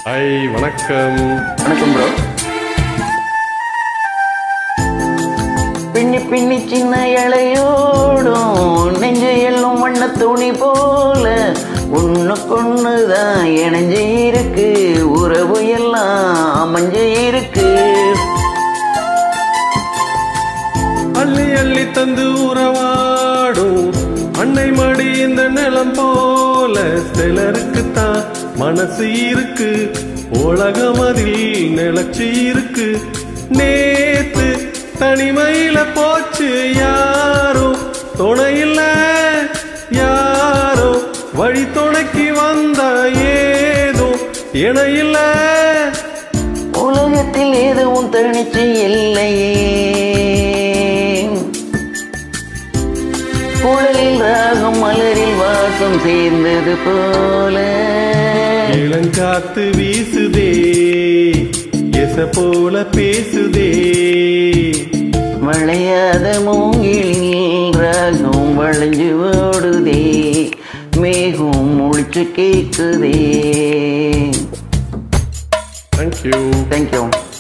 hi வணக்கம் வணக்கம் bro பின்னி பின்னி சின்ன இலையோடும் நெஞ்சு எல்லும் வண்ண துணி போல ஒண்ணுக்கொண்ணுதான் இணைஞ்சு இருக்கு உறவு எல்லாம் அமைஞ்சு இருக்கு அள்ளி அள்ளி தந்து உறவாடும் அன்னை மடி இந்த நிலம் போல சிலருக்குத்தான் மனசு இருக்கு உலகம் அதில் நிலச்சி இருக்கு நேத்து தனிமையில போச்சு யாரோ துணையில்ல யாரோ வழி துணைக்கு வந்த ஏதோ இணையில்ல உலகத்தில் எதுவும் தனிச்சு இல்லையே குழலில் ராகம் மலரில் வாசம் சேர்ந்தது போல இளங்காத்து வீசுதே எச போல பேசுதே வளையாத மூங்கிலில் ராகம் வளைஞ்சு ஓடுதே மேகம் முழிச்சு கேக்குதே தேங்க்யூ தேங்க்யூ